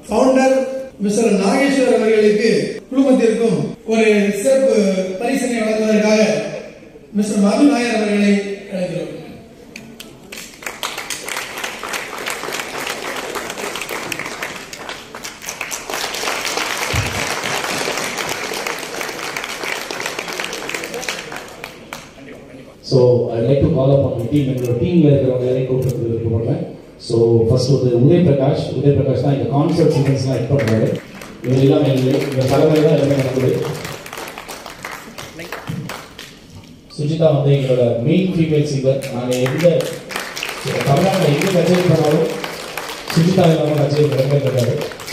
founder mister Nageswar அவர்களுக்கு குழுமத்திற்கும் ஒரு சிறப்பு பரிசினை வழங்குவதற்காக மிஸ்டர் மது நாயர் அவர்களை அழைக்கிறோம் so I like to call upon team எங்களோட டீமில் இருக்கிறவங்க எல்லாரையும் கூப்பிட்டு விருப்பப்படுறேன் ஸோ ஃபர்ஸ்ட் வந்து உதய் பிரகாஷ் உதய் பிரகாஷ் தான் இந்த கான்சர்ட் சீக்வன்ஸ்லாம் ஹெட் பண்ணுறாரு இவர் எல்லாமே இல்லை இந்த தலைமை தான் எல்லாமே நடக்குது சுஜிதா வந்து எங்களோட மெயின் ஃபீமேல் சிங்கர் நாங்கள் எந்த தமிழ்நாட்டில் எங்கே கச்சேரி பண்ணாலும் சுஜிதா இல்லாமல் கச்சேரி நடக்கிறது கிடையாது